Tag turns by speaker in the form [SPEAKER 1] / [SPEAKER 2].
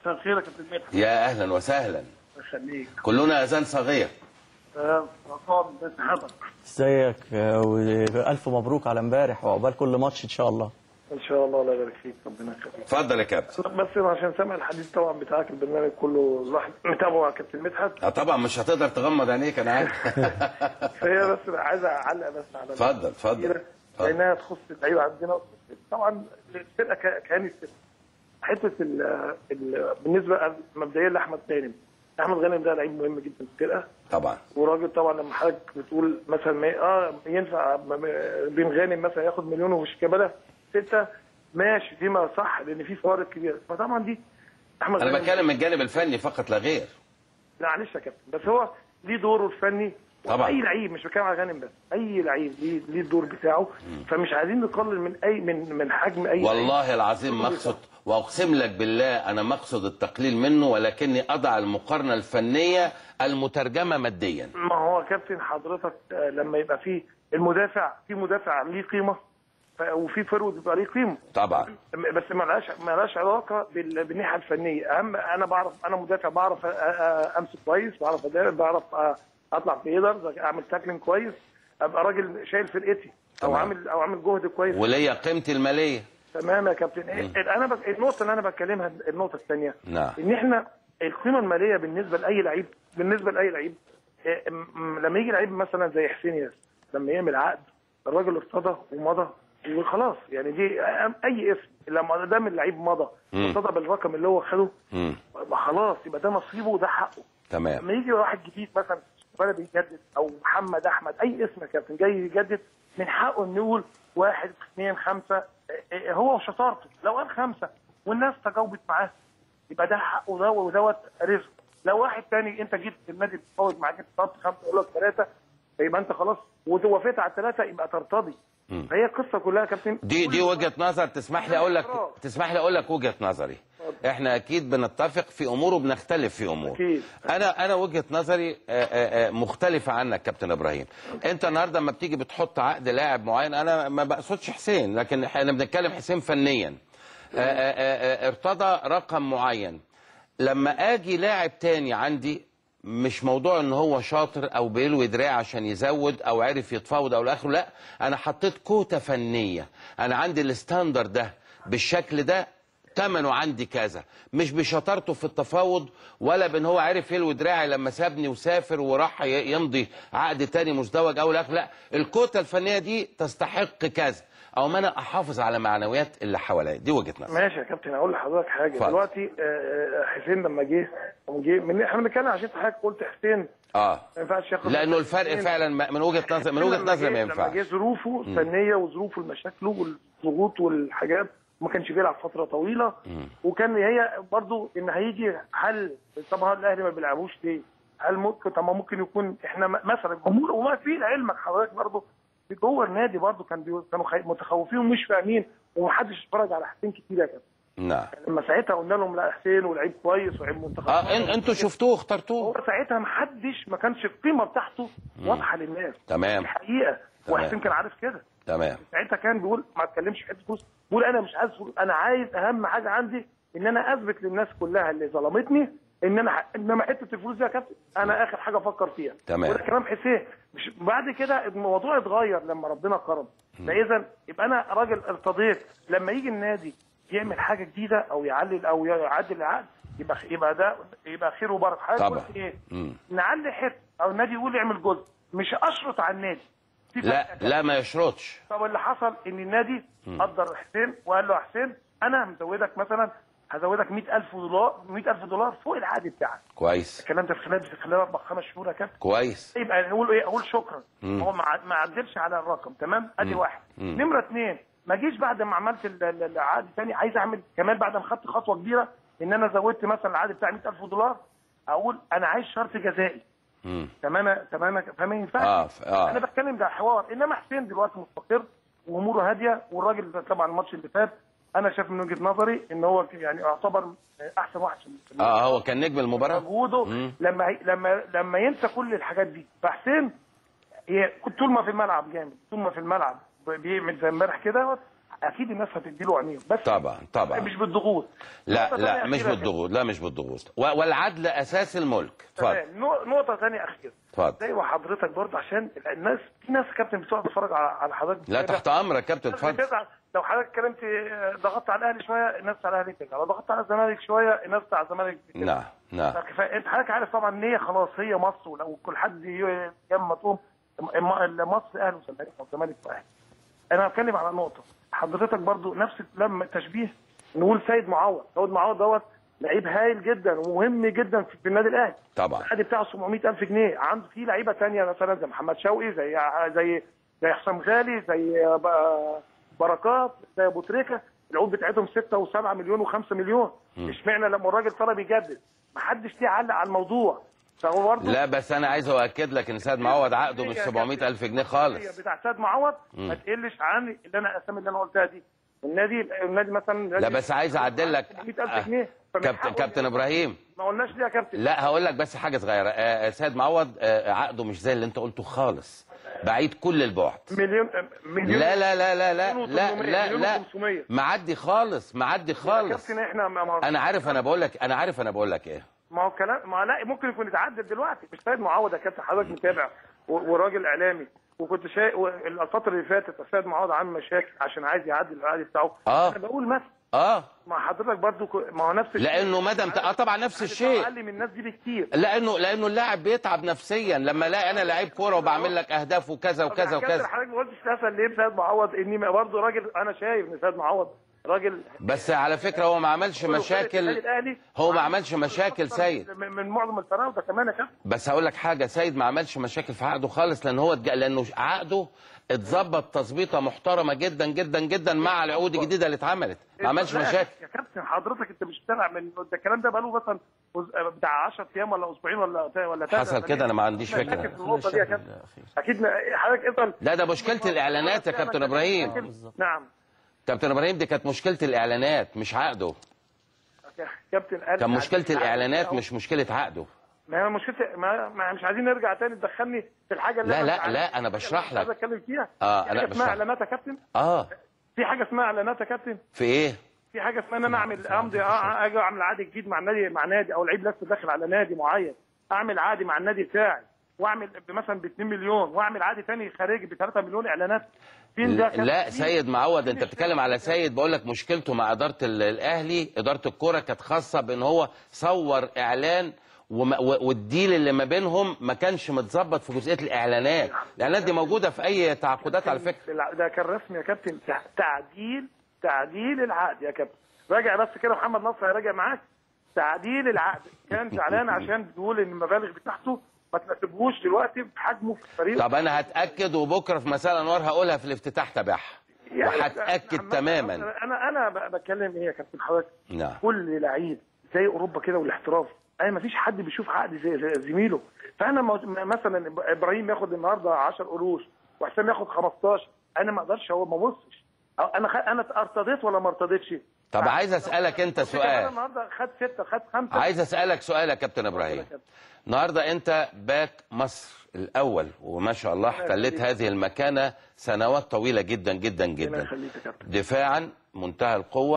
[SPEAKER 1] مساء الخير يا كابتن مدحت
[SPEAKER 2] يا اهلا وسهلا
[SPEAKER 1] الله يخليك
[SPEAKER 2] كلنا اذان صغير
[SPEAKER 1] آه، عصام بس حضرتك
[SPEAKER 3] ازيك آه، والف مبروك على امبارح وعقبال كل ماتش ان شاء الله
[SPEAKER 1] ان شاء الله الله يبارك فيك ربنا يخليك
[SPEAKER 2] اتفضل يا كابتن
[SPEAKER 1] بس عشان سامع الحديث طبعا بتاعك البرنامج كله الواحد متابعه يا كابتن مدحت
[SPEAKER 2] اه طبعا مش هتقدر تغمض عينيك انا عارف
[SPEAKER 1] فهي بس عايز اعلق بس على
[SPEAKER 2] اتفضل اتفضل
[SPEAKER 1] كتيرة، لانها تخص اللعيبه عندنا طبعا الفرقه ك- كيان الفرقه حته ال ال بالنسبه مبدئيا لاحمد غانم احمد غانم ده لعيب مهم جدا في الفرقه
[SPEAKER 2] طبعا
[SPEAKER 1] وراجل طبعا لما حضرتك بتقول مثلا ما اه ينفع م- م- بن غانم مثلا ياخد مليون وشيكابالا سته ماشي دي ما صح لان في فوارق كبيره فطبعا دي احمد
[SPEAKER 2] انا
[SPEAKER 1] غانم-
[SPEAKER 2] بتكلم من الجانب الفني فقط لا غير
[SPEAKER 1] لا معلش يا كابتن بس هو ليه دوره الفني
[SPEAKER 2] طبعا.
[SPEAKER 1] اي لعيب مش بتكلم على غانم بس اي لعيب ليه ليه الدور بتاعه فمش عايزين نقلل من اي من من حجم اي لعيب.
[SPEAKER 2] والله العظيم ما اقصد واقسم لك بالله انا ما اقصد التقليل منه ولكني اضع المقارنه الفنيه المترجمه ماديا
[SPEAKER 1] ما هو كابتن حضرتك آه، لما يبقى فيه المدافع في مدافع ليه قيمه ف- وفي فرود يبقى ليه قيمه
[SPEAKER 2] طبعا
[SPEAKER 1] م- بس ما لهاش ما لهاش علاقه بال- بالناحيه الفنيه اهم انا بعرف انا مدافع بعرف أ- أ- امسك كويس بعرف ادافع بعرف أ- اطلع في هيدرز اعمل تاكلينج كويس ابقى راجل شايل فرقتي او
[SPEAKER 2] تمام.
[SPEAKER 1] عامل او عامل جهد كويس
[SPEAKER 2] وليا قيمتي الماليه
[SPEAKER 1] تمام يا كابتن إيه- انا بك... النقطه اللي انا بتكلمها النقطه الثانيه
[SPEAKER 2] نعم.
[SPEAKER 1] ان احنا القيمه الماليه بالنسبه لاي لعيب بالنسبه لاي لعيب إيه، م- م- لما يجي لعيب مثلا زي حسين ياسر لما يعمل عقد الراجل ارتضى ومضى وخلاص يعني دي أ- اي اسم لما دام اللعيب مضى
[SPEAKER 2] مم.
[SPEAKER 1] ارتضى بالرقم اللي هو خده
[SPEAKER 2] مم.
[SPEAKER 1] يبقى خلاص يبقى ده نصيبه وده حقه
[SPEAKER 2] تمام
[SPEAKER 1] لما يجي واحد جديد مثلا بلد يجدد او محمد احمد اي اسم يا كابتن جاي يجدد من حقه انه يقول واحد اثنين خمسه إيه إيه هو وشطارته لو قال خمسه والناس تجاوبت معاه يبقى ده حقه ده ودوت رزقه لو واحد تاني انت جيت في النادي بتفاوض معاك انت طلبت خمسه يقول لك ثلاثه يبقى انت خلاص ووافقت على الثلاثه يبقى ترتضي فهي القصه كلها يا كابتن
[SPEAKER 2] دي دي وجهه نظر تسمح لي اقول لك تسمح لي اقول لك وجهه نظري احنا اكيد بنتفق في امور وبنختلف في امور
[SPEAKER 1] أكيد.
[SPEAKER 2] انا انا وجهه نظري آه، آه، آه، مختلفه عنك كابتن ابراهيم انت النهارده لما بتيجي بتحط عقد لاعب معين انا ما بقصدش حسين لكن احنا بنتكلم حسين فنيا آه، آه، آه، آه، ارتضى رقم معين لما اجي لاعب تاني عندي مش موضوع ان هو شاطر او بيلوي دراع عشان يزود او عرف يتفاوض او الاخر لا انا حطيت كوتا فنيه انا عندي الستاندر ده بالشكل ده ثمنه عندي كذا مش بشطارته في التفاوض ولا بان هو عرف يلوي دراعي لما سابني وسافر وراح ي- يمضي عقد تاني مزدوج او الاخر لا الكوتا الفنيه دي تستحق كذا او ما انا احافظ على معنويات اللي حواليا دي وجهه نظري
[SPEAKER 1] ماشي يا كابتن اقول لحضرتك حاجه
[SPEAKER 2] اتفضل.
[SPEAKER 1] دلوقتي آه، آه، حسين لما جه لما جه من احنا بنتكلم عشان حضرتك قلت حسين
[SPEAKER 2] اه
[SPEAKER 1] ما ينفعش ياخد
[SPEAKER 2] لانه الفرق
[SPEAKER 1] حسين.
[SPEAKER 2] فعلا م- من وجهه نظر من وجهه
[SPEAKER 1] لما
[SPEAKER 2] نظري ما
[SPEAKER 1] جه- لما جه
[SPEAKER 2] ينفعش
[SPEAKER 1] ظروفه الفنيه وظروفه المشاكل والضغوط والحاجات ما كانش بيلعب فتره طويله وكان هي برضو ان هيجي حل طبعا الاهلي ما بيلعبوش ليه؟ هل ممكن طب ما ممكن يكون احنا م- مثلا الجمهور وما في لعلمك حضرتك برضو في جوه النادي برضو كان بي... كانوا خي... متخوفين ومش فاهمين ومحدش اتفرج على حسين كتير يا كابتن
[SPEAKER 2] نعم
[SPEAKER 1] لما ساعتها قلنا لهم لا حسين ولعيب كويس ولعيب منتخب
[SPEAKER 2] اه إن انتوا شفتوه
[SPEAKER 1] هو
[SPEAKER 2] اخترتوه
[SPEAKER 1] ساعتها محدش ما كانش القيمه بتاعته واضحه للناس
[SPEAKER 2] تمام.
[SPEAKER 1] الحقيقه
[SPEAKER 2] تمام.
[SPEAKER 1] وحسين كان عارف كده
[SPEAKER 2] تمام
[SPEAKER 1] ساعتها كان بيقول ما اتكلمش في حته فلوس بيقول انا مش عايز فلوس انا عايز اهم حاجه عندي ان انا اثبت للناس كلها اللي ظلمتني ان انا ح- انما حته الفلوس دي يا كابتن انا اخر حاجه افكر فيها
[SPEAKER 2] تمام.
[SPEAKER 1] وده كلام حسين مش بعد كده الموضوع اتغير لما ربنا كرم فاذا يبقى انا راجل ارتضيت لما يجي النادي يعمل حاجه جديده او يعلل او يعدل العقد يبقى يبقى ده يبقى خير وبركه حضرتك
[SPEAKER 2] طبعا.
[SPEAKER 1] قلت ايه
[SPEAKER 2] مم.
[SPEAKER 1] نعلي حته او النادي يقول يعمل جزء مش اشرط على النادي في
[SPEAKER 2] لا
[SPEAKER 1] فرق
[SPEAKER 2] لا ما يشرطش
[SPEAKER 1] طب اللي حصل ان النادي قدر حسين وقال له يا حسين انا مزودك مثلا هزودك 100000 دولار 100000 دولار فوق العقد بتاعك
[SPEAKER 2] كويس
[SPEAKER 1] الكلام ده في خلال في خلال اربع خمس شهور يا كابتن
[SPEAKER 2] كويس
[SPEAKER 1] يبقى نقول ايه اقول شكرا هو ما عد- ما عدلش على الرقم تمام ادي واحد نمره اثنين ما جيش بعد ما عملت ال- ال- العقد الثاني عايز اعمل كمان بعد ما خدت خطوه كبيره ان انا زودت مثلا العقد بتاعي 100000 دولار اقول انا عايز شرط جزائي
[SPEAKER 2] مم.
[SPEAKER 1] تمام تمام فما ينفعش
[SPEAKER 2] آه، ف- آه.
[SPEAKER 1] انا بتكلم ده حوار انما حسين دلوقتي مستقر واموره هاديه والراجل ده طبعا الماتش اللي فات انا شايف من وجهه نظري ان هو يعني يعتبر احسن واحد في في
[SPEAKER 2] اه هو كان نجم المباراه
[SPEAKER 1] مجهوده
[SPEAKER 2] مم.
[SPEAKER 1] لما هي- لما لما ينسى كل الحاجات دي فحسين هي كنت طول ما في الملعب جامد طول ما في الملعب بيعمل زي امبارح كده اكيد الناس هتديله عينيهم بس
[SPEAKER 2] طبعا طبعا
[SPEAKER 1] مش بالضغوط
[SPEAKER 2] لا
[SPEAKER 1] نقطة
[SPEAKER 2] لا
[SPEAKER 1] تانية
[SPEAKER 2] مش
[SPEAKER 1] أخيرة
[SPEAKER 2] بالضغوط لا مش بالضغوط و- والعدل اساس الملك اتفضل
[SPEAKER 1] تمام. نو- نقطة ثانية أخيرة
[SPEAKER 2] اتفضل
[SPEAKER 1] زي وحضرتك برضه عشان الناس في ناس كابتن بتقعد تتفرج على على حضرتك
[SPEAKER 2] لا تحت امرك يا كابتن
[SPEAKER 1] الناس
[SPEAKER 2] اتفضل
[SPEAKER 1] بتزعل. لو حضرتك اتكلمت آه، ضغطت على الاهلي شويه الناس بتاع الاهلي تزعل لو ضغطت على الزمالك شويه الناس بتاع الزمالك بتزعل.
[SPEAKER 2] نعم نعم
[SPEAKER 1] فكفاية- انت حضرتك عارف طبعا ان هي خلاص هي مصر ولو كل حد ي- يوم ما تقوم م- مصر اهلي وزمالك والزمالك واهلي انا هتكلم على نقطه حضرتك برضو نفس لما تشبيه نقول سيد معوض سيد معوض دوت لعيب هايل جدا ومهم جدا في في النادي الاهلي
[SPEAKER 2] طبعا
[SPEAKER 1] العقد بتاعه 700000 جنيه عنده في لعيبه ثانيه مثلا زي محمد شوقي زي زي زي حسام غالي زي ب- بركات زي ابو تريكه العقود بتاعتهم 6 و7 مليون و5 مليون اشمعنى لما الراجل طلب يجدد ما حدش ليه علق على الموضوع فهو برضه
[SPEAKER 2] لا بس انا عايز اؤكد لك ان سيد معوض عقده مش 700 الف جنيه خالص
[SPEAKER 1] بتاع سيد معوض ما تقلش عن اللي انا الاسامي اللي انا قلتها دي النادي النادي مثلا
[SPEAKER 2] لا بس عايز اعدل لك
[SPEAKER 1] 700000 جنيه فمن
[SPEAKER 2] كابتن
[SPEAKER 1] حقه
[SPEAKER 2] كابتن
[SPEAKER 1] إن-
[SPEAKER 2] ابراهيم
[SPEAKER 1] ما قلناش ليه يا كابتن
[SPEAKER 2] لا هقول لك بس حاجه صغيره آه، آه، سيد معوض آه، عقده مش زي اللي انت قلته خالص بعيد كل البعد
[SPEAKER 1] مليون مليون
[SPEAKER 2] لا لا لا لا لا
[SPEAKER 1] مليون
[SPEAKER 2] لا
[SPEAKER 1] وتمنمية،
[SPEAKER 2] لا
[SPEAKER 1] مليون
[SPEAKER 2] لا
[SPEAKER 1] وخمسمية.
[SPEAKER 2] معدي خالص معدي
[SPEAKER 1] يا
[SPEAKER 2] خالص
[SPEAKER 1] كابتن احنا ما ما-
[SPEAKER 2] انا عارف انا بقول لك انا عارف انا بقول لك ايه
[SPEAKER 1] ما هو كلام ما لا ممكن يكون يتعدل دلوقتي مش سيد معوض يا كابتن حضرتك متابع و- وراجل اعلامي وكنت شايف الفتره اللي فاتت سيد معوض عامل مشاكل عشان عايز يعدل العقد بتاعه
[SPEAKER 2] آه.
[SPEAKER 1] انا بقول مثلا
[SPEAKER 2] اه
[SPEAKER 1] ما حضرتك برضو ك- ما هو نفس الشيء.
[SPEAKER 2] لانه مدام اه طبعا نفس
[SPEAKER 1] العقد
[SPEAKER 2] الشيء
[SPEAKER 1] بتاعه اقل من الناس دي بكتير
[SPEAKER 2] لانه لانه اللاعب بيتعب نفسيا لما الاقي انا لعيب كوره وبعمل لك اهداف وكذا وكذا
[SPEAKER 1] طب يا كابتن
[SPEAKER 2] وكذا
[SPEAKER 1] حضرتك ما قلتش تسال ليه سيد معوض اني برضه راجل انا شايف ان سيد معوض راجل
[SPEAKER 2] بس على فكره هو ما عملش
[SPEAKER 1] النادي
[SPEAKER 2] مشاكل
[SPEAKER 1] الأهلي
[SPEAKER 2] هو ما عملش مشاكل سيد
[SPEAKER 1] من من معظم الفراوده كمان يا كابتن
[SPEAKER 2] بس هقول لك حاجه سيد ما عملش مشاكل في عقده خالص لان هو اتج- لانه عقده اتظبط تظبيطه محترمه جدا جدا جدا مع العقود الجديده اللي اتعملت ما عملش
[SPEAKER 1] لا،
[SPEAKER 2] مشاكل
[SPEAKER 1] يا كابتن حضرتك انت مش متابع من ده الكلام ده بقاله مثلا أس- بتاع 10 ايام ولا اسبوعين ولا ولا ثلاثة
[SPEAKER 2] حصل كده، أنا ما عنديش
[SPEAKER 1] إحنا
[SPEAKER 2] فكرة.
[SPEAKER 1] بنركز في النقطه دي يا كابتن اكيد ن- حضرتك اسال
[SPEAKER 2] لا ده مشكله الاعلانات يا كابتن ابراهيم
[SPEAKER 1] نعم
[SPEAKER 2] كابتن ابراهيم دي كانت مشكله الاعلانات مش عقده
[SPEAKER 1] كابتن قال
[SPEAKER 2] كان مشكله الاعلانات مش مشكله عقده
[SPEAKER 1] ما هي مشكله ما, ما مش عايزين نرجع تاني تدخلني في الحاجه اللي
[SPEAKER 2] لا،
[SPEAKER 1] أنا
[SPEAKER 2] لا،
[SPEAKER 1] مش عارف-
[SPEAKER 2] لا، أنا بشرح
[SPEAKER 1] مش عايز
[SPEAKER 2] لك.
[SPEAKER 1] اتكلم فيها
[SPEAKER 2] آه،
[SPEAKER 1] في
[SPEAKER 2] لا،
[SPEAKER 1] حاجه اسمها
[SPEAKER 2] بشرح.
[SPEAKER 1] اعلانات يا كابتن
[SPEAKER 2] اه
[SPEAKER 1] في حاجه اسمها اعلانات يا كابتن
[SPEAKER 2] في ايه
[SPEAKER 1] في حاجه اسمها ان انا اعمل امضي آه، اجي اعمل عقد جديد مع نادي مع نادي او لعيب لسه داخل على نادي معين اعمل عقد مع النادي بتاعي واعمل مثلا ب 2 مليون واعمل عقد تاني خارجي ب 3 مليون اعلانات فين ده يا كابتن؟
[SPEAKER 2] لا
[SPEAKER 1] فين؟
[SPEAKER 2] سيد معوض انت بتتكلم على سيد بقول لك مشكلته مع اداره ال- الاهلي اداره الكوره كانت خاصه بان هو صور اعلان وما- و- والديل اللي ما بينهم ما كانش متظبط في جزئيه الاعلانات الاعلانات دي موجوده في اي تعاقدات على فكره
[SPEAKER 1] الع- ده كان رسمي يا كابتن تع- تعديل تعديل العقد يا كابتن راجع بس كده محمد نصر هيراجع معاك تعديل العقد كان زعلان عشان بيقول ان المبالغ بتاعته ما تناسبهوش دلوقتي بحجمه في الفريق
[SPEAKER 2] طب انا هتاكد وبكره في مساء الانوار هقولها في الافتتاح تبعها
[SPEAKER 1] يعني
[SPEAKER 2] وهتاكد
[SPEAKER 1] عم-
[SPEAKER 2] تماما
[SPEAKER 1] انا انا ب- بتكلم ايه يا كابتن حضرتك
[SPEAKER 2] نعم
[SPEAKER 1] كل لعيب زي اوروبا كده والاحتراف انا ما فيش حد بيشوف عقد زي, زي زميله فانا مو- مثلا ابراهيم ياخد النهارده 10 قروش وحسام ياخد 15 انا ما اقدرش هو ما بصش أو انا خ... انا ارتضيت ولا ما ارتضيتش
[SPEAKER 2] طب عايز اسالك انت
[SPEAKER 1] انا
[SPEAKER 2] سؤال
[SPEAKER 1] النهارده خد 6 خد 5
[SPEAKER 2] عايز اسالك سؤال يا كابتن ابراهيم النهارده انت باك مصر الاول وما شاء الله احتلت هذه المكانه سنوات طويله جدا جدا
[SPEAKER 1] ربنا
[SPEAKER 2] جدا
[SPEAKER 1] يخليك يا كابتن
[SPEAKER 2] دفاعا منتهى القوه